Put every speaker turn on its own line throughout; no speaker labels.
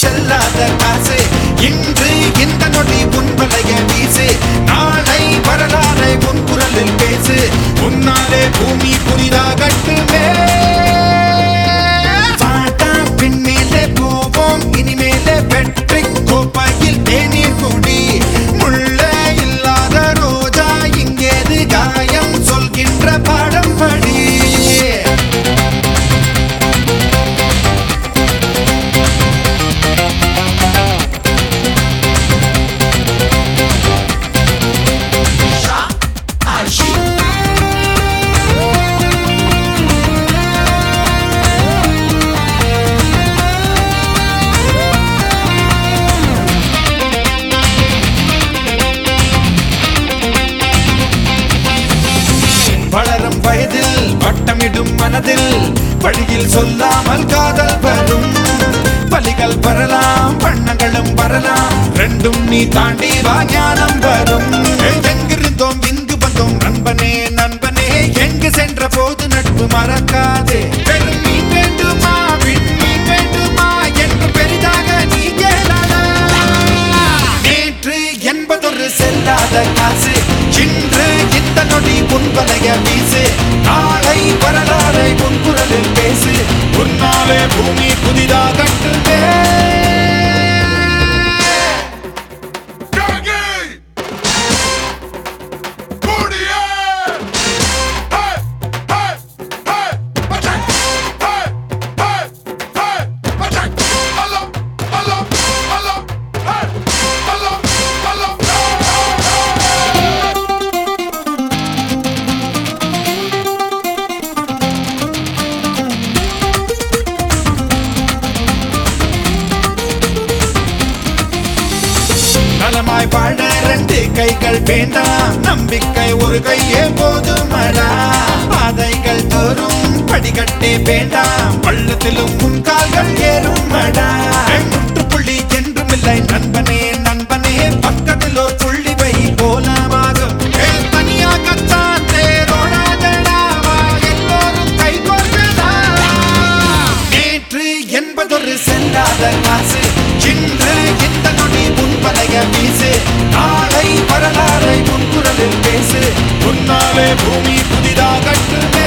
செல்லாத காசு இன்று இந்த நொடி உன் வலைய வீசு நாளை வரலாறை உன் குரலில் பேசு உன்னாலே பூமி புதிதாகட்டுமே பாட்டா பின்மேலே போவோம் இனிமேலே வெற்றி கோப்பையில் தேநீர் குடி முள்ளே இல்லாத ரோஜா இங்கேது காயம் சொல்கின்ற பாடம் படி வளரும் வயதில் வட்டமிடும் மனதில் வழியில் சொல்லாமல் காதல் வரும் பலிகள் வரலாம் வண்ணங்களும் வரலாம் ரெண்டும் நீ தாண்டி வா ஞானம் வரும் எங்கிருந்தோம் இங்கு வந்தோம் நண்பனே நண்பனே எங்கு சென்ற போது நட்பு மறக்காதே பெரும் மீன் வேண்டுமா விண்மீன் வேண்டுமா என்று பெரிதாக நீ கேளாதா நேற்று என்பதொரு செல்லாத காசு இன்று இந்த நொடி உன் வலைய வீசு நாளை வரலாறை உன் குரலில் பேசு உன்னாலே பூமி புதிதாகட்டுமே
Gaggy! Booty-ya! Hey! Hey! Hey! Attack! Hey! Hey! Hey! Attack! Hello! Hello! Hello! Hey! Hello! Hello!
நலமாய் வாழ ரெண்டு கைகள் வேண்டாம் நம்பிக்கை ஒரு கையே போதுமடா பாதைகள் தோறும் படிக்கட்டே வேண்டாம் பள்ளத்திலும் உன் கால்கள் ஏறுமடா முற்றுப்புள்ளி என்றும் இல்லை நண்பனே நண்பனே பக்கத்தில் ஒரு புள்ளி வை போலமாகும் ஏய், தனியாகத்தான் தேரோடாதடா, வா, எல்லோரும் கை நேற்று என்பதொரு செல்லாத காசு இன்று இந்த நொடி உன் வலைய வீசு நாளை வரலாறை உன் குரலில் பேசு உன்னாலே பூமி புதிதாகட்டுமே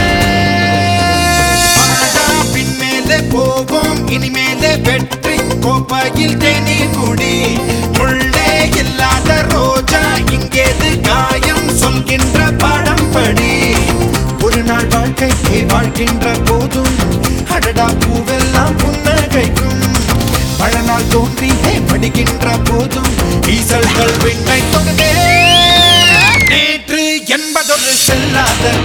வாடா, பின்மேலே போவோம் இனிமேலே வெற்றி கோப்பையில் தேநீர் குடி முள்ளே இல்லாத ரோஜா இங்கேது காயம் சொல்கின்ற பாடம் படி ஒரு நாள் வாழ்க்கைக்கு வாழ்கின்ற போதும் அடடா பூவெல்லாம் புன்னகைக்கும் பழநாள் தோன்றி படிக்கின்ற போதும் ஈசல்கள் விண்ணை தொடுதே நேற்று என்பதொரு செல்லாத